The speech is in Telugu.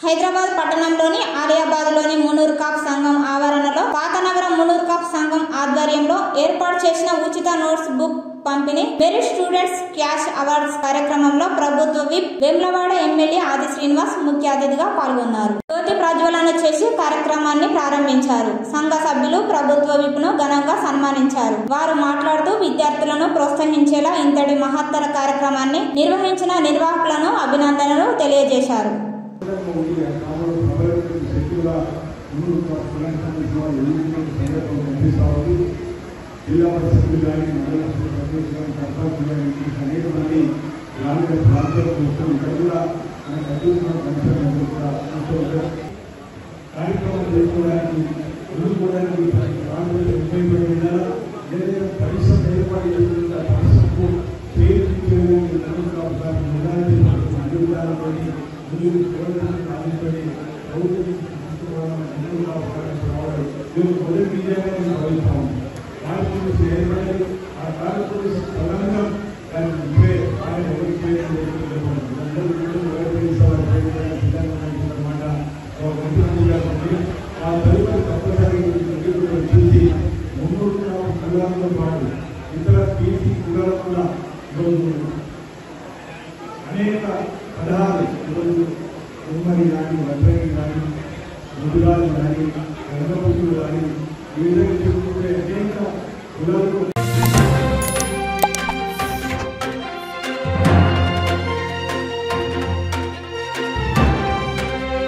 హైదరాబాద్ పట్టణంలోని ఆలియాబాద్లోని మునూర్ కాప్ సంఘం ఆవరణలో పాతనగరం మునూర్ కాప్ సంఘం ఆధ్వర్యంలో ఏర్పాటు చేసిన ఉచిత నోట్స్ బుక్ పంపిణీ మెరిట్ స్టూడెంట్స్ క్యాష్ అవార్డ్స్ కార్యక్రమంలో ప్రభుత్వ విప్ వెమ్లవాడ ఎమ్మెల్యే ఆది శ్రీనివాస్ ముఖ్య అతిథిగా పాల్గొన్నారు జ్యోతి ప్రజ్వలన చేసి కార్యక్రమాన్ని ప్రారంభించారు సంఘ సభ్యులు ప్రభుత్వ విప్ ను ఘనంగా సన్మానించారు వారు మాట్లాడుతూ విద్యార్థులను ప్రోత్సహించేలా ఇంతటి మహత్తర కార్యక్రమాన్ని నిర్వహించిన నిర్వాహకులను అభినందనలు తెలియజేశారు జిల్లా పరిషత్తులు కానీ మండల పరిషత్తులు కానీ సర్పంచులు కానీ అనేక మంది గ్రామీణ ప్రాంతాల కోసం ఇక్కడ కూడా మన చదువుకున్న పంచాయతీలు కూడా ఎంతో కార్యక్రమాలు చేసుకోవడానికి ఎదుర్కోవడానికి గ్రామీణ ఉపయోగపడి ఉండాలా ఏదైనా పరిశ్రమ ఏర్పాటు చేసుకుంటే ఆ పరిశ్రమకు పేరు ఇచ్చేందుకు ప్రభుత్వం నిదానం అడుగుదాలతో ముందుకు చూడడానికి ఆలోచన ప్రభుత్వం తీసుకోవడం ముందుకు రావడం ఇది మొదటి విజయంగా నేను భావిస్తాను కార్యక్రమం చేయబడి ఆ కార్యక్రమం ప్రధానంగా దాన్ని ఉంటే ఆయన ఎవరికి చేయడం అందరూ వీళ్ళు ఎవరికి ఇస్తారో చేయడానికి సిద్ధంగా ఉన్నారన్నమాట. ఒక మంచి మందిగా ఉంది. ఆ తదుపరి తప్పనిసరి ఉద్యోగులు చూసి మున్నూరు గ్రామ కులాలతో పాటు ఇతర పీసీ కులాలు కూడా ఈరోజు అనేక పదాలు ఈరోజు ఉమ్మడి కానీ వడ్రంగి కానీ ముదురాలు కానీ గంగపతులు కానీ ఈ విధంగా చెప్పుకుంటే అనేక కులాలు